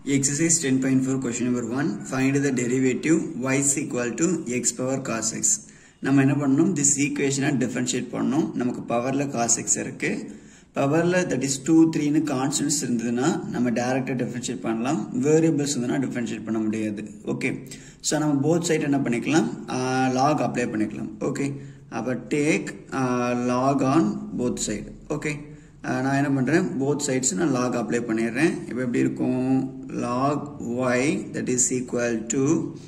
Exercise 10.4 question number 1 find the derivative y is equal to x power cos x நம்ம என்ன பண்ணணும் this equation differentiate பண்ணணும் நமக்கு பவரில் cos x இருக்கு பவரில் தட் இஸ் டூ த்ரீன்னு கான்ஸ்டன்ஸ் இருந்ததுன்னா நம்ம டேரெக்டாக டிஃபரன்ஷியேட் பண்ணலாம் வேரியபிள்ஸ் இருந்ததுன்னா டிஃபரன்ஷியேட் பண்ண முடியாது ஓகே ஸோ நம்ம போத் சைடு என்ன பண்ணிக்கலாம் லாக் அப்ளை பண்ணிக்கலாம் ஓகே அப்போ take log on both side okay நான் என்ன பண்ணுறேன் போத் சைட்ஸ் நான் லாக் அப்ளை பண்ணிடுறேன் இப்போ எப்படி இருக்கும் log y that is equal to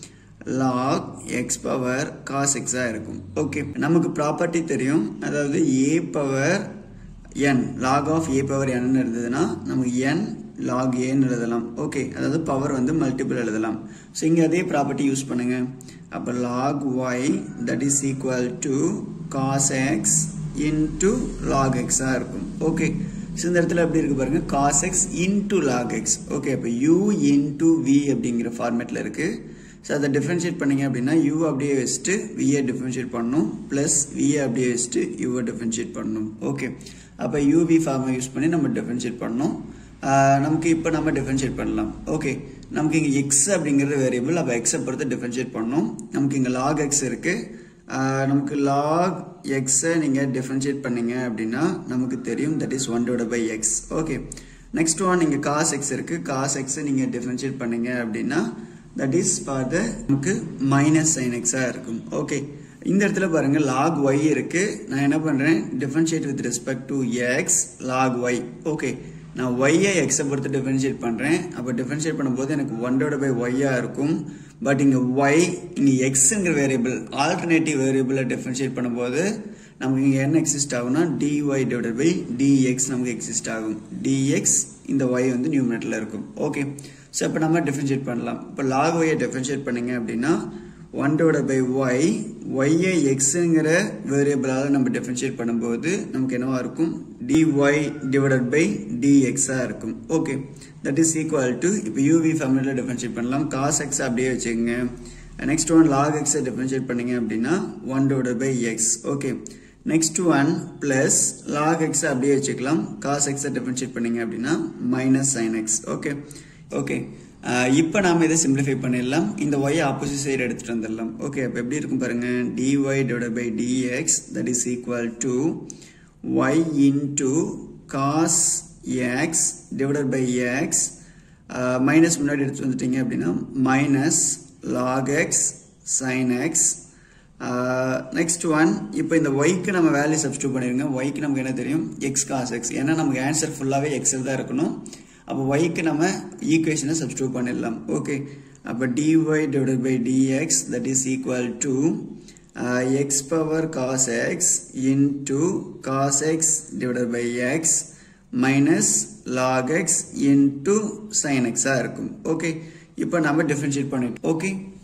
log x power cos எக்ஸாக இருக்கும் ஓகே நமக்கு ப்ராப்பர்ட்டி தெரியும் அதாவது a power n log of a power n இருந்ததுன்னா நமக்கு என் லாக் ஏன்னு எழுதலாம் ஓகே அதாவது பவர் வந்து மல்டிபிள் எழுதலாம் ஸோ இங்கே அதே ப்ராப்பர்ட்டி யூஸ் பண்ணுங்க அப்போ log y that is equal to cos x into log எக்ஸாக இருக்கும் ஓகே ஸோ இந்த இடத்துல எப்படி இருக்கு பாருங்க cos x into log x okay அப்போ யூ இன்டு வி அப்படிங்கிற ஃபார்மேட்டில் இருக்கு ஸோ அதை டிஃப்ரென்ஷியேட் பண்ணீங்க அப்படின்னா யூ அப்படியே வச்சுட்டு விஏ டிஃப்ரென்ஷியேட் பண்ணணும் ப்ளஸ் விஏ அப்படியே வச்சுட்டு யூவை டிஃப்ரென்ஷியேட் பண்ணணும் ஓகே அப்போ யூவி ஃபார்மை யூஸ் பண்ணி நம்ம டிஃப்ரென்ஷியேட் பண்ணணும் நமக்கு இப்போ நம்ம டிஃப்ரென்ஷியேட் பண்ணலாம் ஓகே நமக்கு இங்கே எக்ஸ் அப்படிங்கிறது வேரியபிள் அப்போ எக்ஸை பொறுத்து டிஃப்ரென்ஷியேட் பண்ணணும் நமக்கு இங்கே லாக் எக்ஸ் இருக்குது நமக்கு லாக் எக்ஸை நீங்கள் டிஃப்ரென்ஷியேட் பண்ணீங்க அப்படின்னா நமக்கு தெரியும் that is one divide by x okay next one நீங்கள் காஸ் எக்ஸ் இருக்குது காஸ் எக்ஸை நீங்கள் டிஃப்ரென்ஷியேட் பண்ணீங்க அப்படின்னா தட் இஸ் ஃபார் த நமக்கு மைனஸ் சைன் எக்ஸாக இருக்கும் ஓகே இந்த இடத்துல பாருங்க லாக் ஒய் இருக்கு நான் என்ன பண்றேன் differentiate with respect to x log y okay நான் ஒய்யை எக்ஸை பொறுத்து டிஃபரன்ஷியேட் பண்றேன் அப்போ டிஃபரன்ஷியேட் பண்ணும்போது எனக்கு ஒன்றோட பை ஒய்யா இருக்கும் பட் இங்க ஒய் இங்க எக்ஸ்ங்கிற வேரியபிள் ஆல்டர்னேட்டிவ் வேரியபிளை டிஃபரன்ஷியேட் பண்ணும்போது நமக்கு இங்க என்ன எக்ஸிஸ்ட் ஆகும்னா டிஒய் டிவைடட் பை டிஎக்ஸ் நமக்கு எக்ஸிஸ்ட் ஆகும் டிஎக்ஸ் இந்த ஒய் வந்து நியூமினேட்டர்ல இருக்கும் ஓகே ஸோ இப்போ நம்ம டிஃபரன்ஷியேட் பண்ணலாம் இப்போ லாக் ஒய்யை டிஃபரன்ஷியேட் பண்ணீங்க அப்படின்னா ஒன் டிவைட் பை ஒய் ஒய்யை எக்ஸுங்கிற வேரியபிளால் நம்ம டிஃபரன்ஷியேட் பண்ணும்போது நமக்கு என்னவா இருக்கும் டிஒய் டிவைடட் பை டிஎக்ஸாக இருக்கும் okay that is equal to இப்போ யூவி ஃபேமிலியில் டிஃபரன்ஷியேட் பண்ணலாம் காஸ் எக்ஸ் அப்படியே வச்சுக்கோங்க நெக்ஸ்ட் ஒன் லாக் எக்ஸை டிஃபரன்ஷியேட் பண்ணீங்க அப்படின்னா one divide by x okay next one plus log x அப்படியே வச்சுக்கலாம் காஸ் எக்ஸை டிஃபரன்ஷியேட் பண்ணீங்க அப்படின்னா minus sine x okay okay இப்போ நாம இதை சிம்பிளிஃபை பண்ணிடலாம் இந்த ஒய் ஆப்போசிட் சைடு எடுத்துட்டு வந்துடலாம் ஓகே அப்போ எப்படி இருக்கும் பாருங்க d y divide by d x that is equal to y into cos x divided by x minus முன்னாடி எடுத்து வந்துட்டீங்க அப்படின்னா minus log x sine x next one இப்போ இந்த ஒய்க்கு நம்ம வேல்யூ சப்ஸ்டியூட் பண்ணிருங்க ஒய்க்கு நமக்கு என்ன தெரியும் எக்ஸ் காஸ் எக்ஸ் ஏன்னா நமக்கு ஆன்சர் ஃபுல்லாகவே எக்ஸில் தான் இருக்கணும் அப்போ ஒய்க்கு நம்ம ஈக்குவேஷனை சப்ஸ்டியூட் பண்ணிடலாம் ஓகே அப்போ d y divided by d x that is equal to x power cos x into cos x divided by x minus log x into sine எக்ஸாக இருக்கும் ஓகே இப்போ நம்ம டிஃப்ரென்ஷியேட் பண்ணிட்டோம் ஓகே